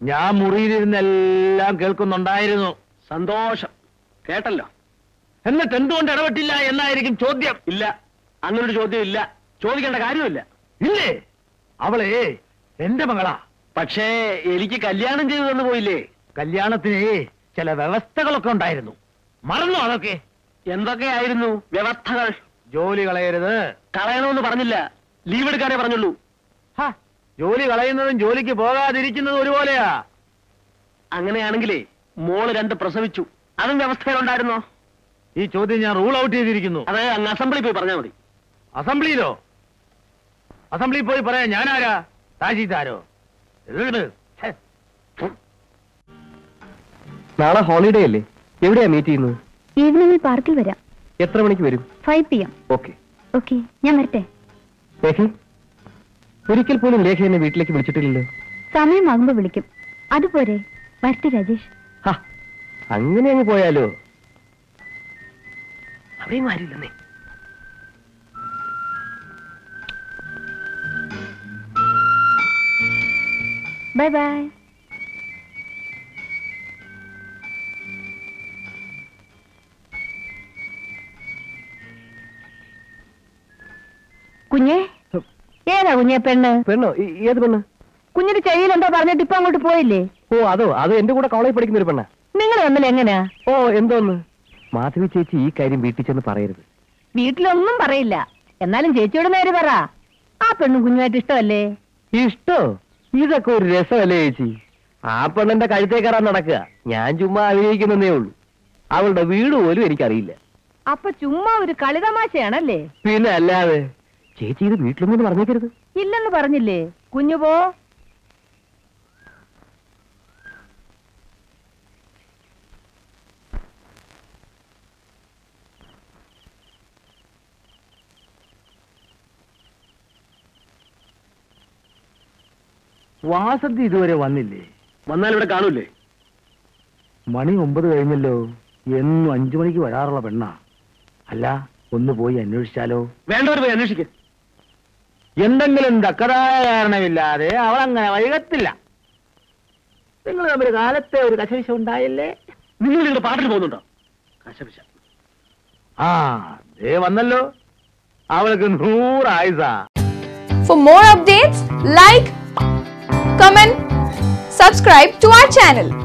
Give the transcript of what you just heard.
ഞാൻ മുറിയിലിരുന്നെല്ലാം കേൾക്കുന്നുണ്ടായിരുന്നു സന്തോഷം കേട്ടല്ലോ എന്നിട്ട് എന്തുകൊണ്ട് ഇടപെട്ടില്ല എന്നായിരിക്കും ചോദ്യം ഇല്ല അങ്ങനൊരു ചോദ്യം ഇല്ല ചോദിക്കേണ്ട കാര്യമില്ല ഇല്ലേ അവളെ എന്റെ മകളാ പക്ഷേ എനിക്ക് കല്യാണം ചെയ്തു തന്നു പോയില്ലേ കല്യാണത്തിന് ചില വ്യവസ്ഥകളൊക്കെ ഉണ്ടായിരുന്നു മറന്നു അതൊക്കെ എന്തൊക്കെയായിരുന്നു വ്യവസ്ഥകൾ ജോലി കളയരുത് കളയണമെന്ന് പറഞ്ഞില്ല ലീവ് എടുക്കാനേ പറഞ്ഞുള്ളൂ ഹ, ജോലി കളയുന്നതും ജോലിക്ക് പോകാതിരിക്കുന്നതും ഒരുപോലെയാ അങ്ങനെയാണെങ്കിലേ മോള് രണ്ട് പ്രസവിച്ചു അതും വ്യവസ്ഥയിലുണ്ടായിരുന്നോ ഈ ചോദ്യം ഞാൻ റൂൾ ഔട്ട് ചെയ്തിരിക്കുന്നു അത് അങ്ങ് അസംബ്ലി പോയി പറഞ്ഞാൽ മതി അസംബ്ലിയിലോ അസംബ്ലിയിൽ പോയി പറയാൻ ഞാനാരാ താജീതാരോ എഴുത്. ഛെ. നാളെ ഹോളിഡേ അല്ലേ എവിടെയാ മീറ്റ് ചെയ്യുന്നത് ഈവനിങ്ങിൽ പാർക്കിൽ വരാം എത്ര മണിക്ക് വരും ഫൈവ് പി എം ഓക്കെ ഓക്കെ ഞാൻ വരട്ടെ ലേഖ ഒരിക്കൽ പോലും ലേഖ എന്നെ വീട്ടിലേക്ക് വിളിച്ചിട്ടില്ലല്ലോ സമയമാകുമ്പോ വിളിക്കും അതുപോരെ വരട്ടെ രാജേഷ് ഹ, അങ്ങനെ അങ്ങ് പോയാലോ അവിടെയും ആരില്ലെന്നേ ബൈ ബൈ കുഞ്ഞേ ഏതാ കുഞ്ഞേ പെണ്ണ് പെണ്ണോ ഈ- ഏത് പെണ്ണ് കുഞ്ഞിന്റെ ചെവിയിൽ എന്തോ പറഞ്ഞിട്ട് ഇപ്പൊ അങ്ങോട്ട് പോയില്ലേ ഓ അതോ അത് എന്റെ കൂടെ കോളേജ് പഠിക്കുന്ന ഒരു പെണ്ണാ നിങ്ങൾ തമ്മിൽ എങ്ങനെയാ ഓ എന്തോന്ന് മാധവി ചേച്ചി ഈ കാര്യം വീട്ടിൽ ചെന്ന് പറയരുത് വീട്ടിലൊന്നും പറയില്ല എന്നാലും ചേച്ചിയോട് നേരെ പറ ആ പെണ്ണും കുഞ്ഞുമായിട്ട് ഇഷ്ടമല്ലേ ഇഷ്ടോ ഇതൊക്കെ ഒരു രസമല്ലേ ചേച്ചി ആ പെണ്ണിന്റെ കഴുത്തേ കയറാൻ നടക്കുക ഞാൻ ചുമ്മാ അഭിനയിക്കുന്നതേ ഉള്ളൂ അവളുടെ വീട് പോലും എനിക്കറിയില്ല അപ്പൊ ചുമ്മാ ഒരു കളിതമാശയാണല്ലേ പിന്നെ അല്ലാതെ ചേച്ചി ഇത് വീട്ടിലൊന്നും പറഞ്ഞേക്കരുത് ഇല്ലെന്ന് പറഞ്ഞില്ലേ കുഞ്ഞു പോ വാസന്തി ഇതുവരെ വന്നില്ലേ വന്നാൽ ഇവിടെ കാണൂലേ മണി ഒമ്പത് കഴിഞ്ഞല്ലോ എന്നും അഞ്ചു മണിക്ക് വരാറുള്ള പെണ്ണാ അല്ല ഒന്ന് പോയി അന്വേഷിച്ചാലോ വേണ്ടവർ പോയി അന്വേഷിക്ക് എന്തെങ്കിലും തക്കതായ കാരണമില്ലാതെ അവൾ അങ്ങനെ വൈകത്തില്ല നിങ്ങൾ തമ്മിൽ കാലത്തെ ഒരു കശവിശ ഉണ്ടായില്ലേ നിങ്ങൾ നിങ്ങളുടെ പാട്ടിന് പോകുന്നുണ്ടോ കശപിശ ആ ദേ വന്നല്ലോ അവൾക്ക് നൂറ് ആയുസാ For more updates, like, comment, subscribe to our channel.